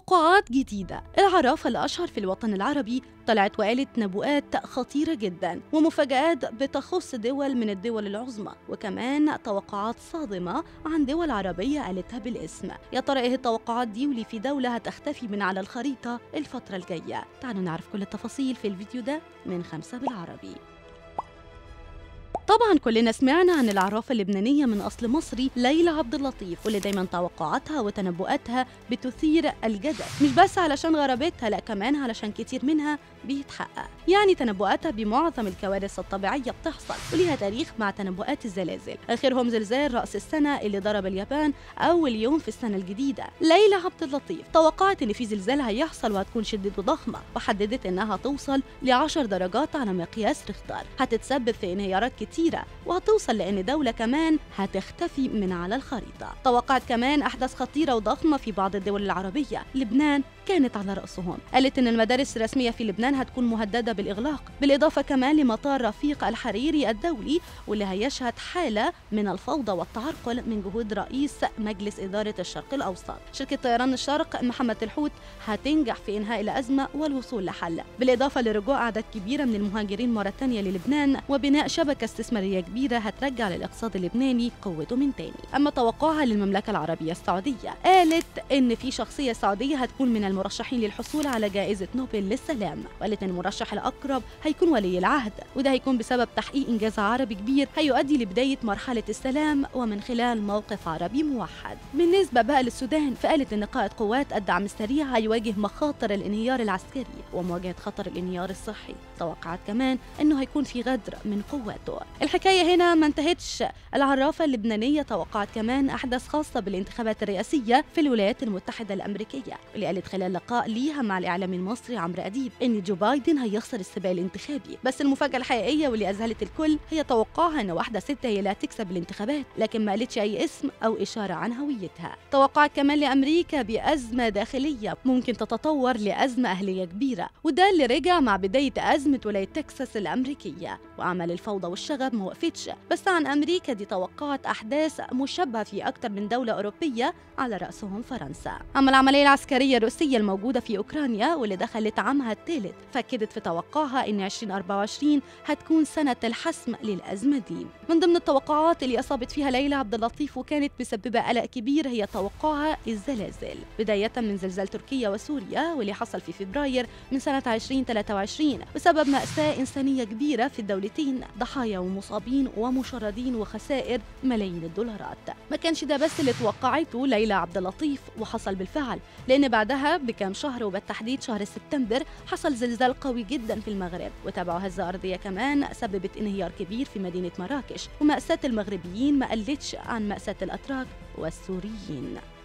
توقعات جديدة العرافة الأشهر في الوطن العربي طلعت وقالت نبوءات خطيرة جدا ومفاجآت بتخص دول من الدول العظمى وكمان توقعات صادمة عن دول عربية قالتها بالاسم يا ترى ايه التوقعات دي وليه في دولة هتختفي من على الخريطة الفترة الجاية تعالوا نعرف كل التفاصيل في الفيديو ده من خمسة بالعربي طبعا كلنا سمعنا عن العرافة اللبنانية من أصل مصري ليلى عبد اللطيف واللي دايما توقعاتها وتنبؤاتها بتثير الجدل مش بس علشان غرابتها لا كمان علشان كتير منها بيتحقق يعني تنبؤاتها بمعظم الكوارث الطبيعية بتحصل وليها تاريخ مع تنبؤات الزلازل آخرهم زلزال رأس السنة اللي ضرب اليابان أول يوم في السنة الجديدة ليلى عبد اللطيف توقعت إن في زلزال هيحصل وهتكون شدته ضخمة وحددت إنها توصل ل 10 درجات على مقياس ريختر هتتسبب في انهيارات كتيرة وهتوصل لأن دولة كمان هتختفي من على الخريطة توقعت كمان أحداث خطيرة وضخمة في بعض الدول العربية لبنان كانت على رأسهم قالت إن المدارس الرسمية في لبنان هتكون مهددة بالإغلاق بالإضافة كمان لمطار رفيق الحريري الدولي واللي هيشهد حالة من الفوضى والتعرقل من جهود رئيس مجلس إدارة الشرق الأوسط شركة طيران الشرق محمد الحوت هتنجح في إنهاء الأزمة والوصول لحل بالإضافة لرجوع أعداد كبيرة من المهاجرين مرة تانية للبنان وبناء شبكة استثمارية كبيرة هترجع للاقتصاد اللبناني قوته من تاني أما توقعها للمملكة العربية السعودية قالت إن في شخصية سعودية هتكون من المرشحين للحصول على جائزة نوبل للسلام وقالت إن المرشح الأقرب هيكون ولي العهد وده هيكون بسبب تحقيق إنجاز عربي كبير هيؤدي لبداية مرحلة السلام ومن خلال موقف عربي موحد بالنسبة بقى للسودان فقالت إن قائد قوات الدعم السريع هيواجه مخاطر الانهيار العسكري ومواجهة خطر الانهيار الصحي توقعت كمان إنه هيكون في غدر من قواته الحكاية هنا ما انتهتش العرافة اللبنانية توقعت كمان أحداث خاصة بالانتخابات الرئاسية في الولايات المتحدة الأمريكية اللي قالت خلال لقاء ليها مع الإعلامي المصري عمرو أديب إن جو بايدن هيخسر السباق الانتخابي بس المفاجأة الحقيقية واللي أذهلت الكل هي توقعها إن واحدة ست هي اللي هتكسب الانتخابات لكن ما قالتش أي اسم أو إشارة عن هويتها توقعت كمان لأمريكا بأزمة داخلية ممكن تتطور لأزمة أهلية كبيرة وده اللي رجع مع بداية أزمة ولاية تكساس الأمريكية وأعمال الفوضى والشغب ما وقفتش بس عن أمريكا دي توقعت أحداث مشابهة في أكثر من دولة أوروبية على رأسهم فرنسا أما العملية العسكرية الروسية الموجودة في أوكرانيا واللي دخلت عامها الثالث فأكدت في توقعها إن 2024 هتكون سنة الحسم للأزمة دي من ضمن التوقعات اللي أصابت فيها ليلى عبد اللطيف وكانت مسببة قلق كبير هي توقعها الزلازل بداية من زلزال تركيا وسوريا واللي حصل في فبراير من سنة 2023 بسبب مأساة إنسانية كبيرة في الدولتين ضحايا ومصابين ومشردين وخسائر ملايين الدولارات ما كانش ده بس اللي توقعته ليلى عبد اللطيف وحصل بالفعل لأن بعدها بكام شهر وبالتحديد شهر سبتمبر حصل زلزال قوي جدا في المغرب وتابعه هزة أرضية كمان سببت انهيار كبير في مدينة مراكش ومأساة المغربيين ما قلتش عن مأساة الأتراك والسوريين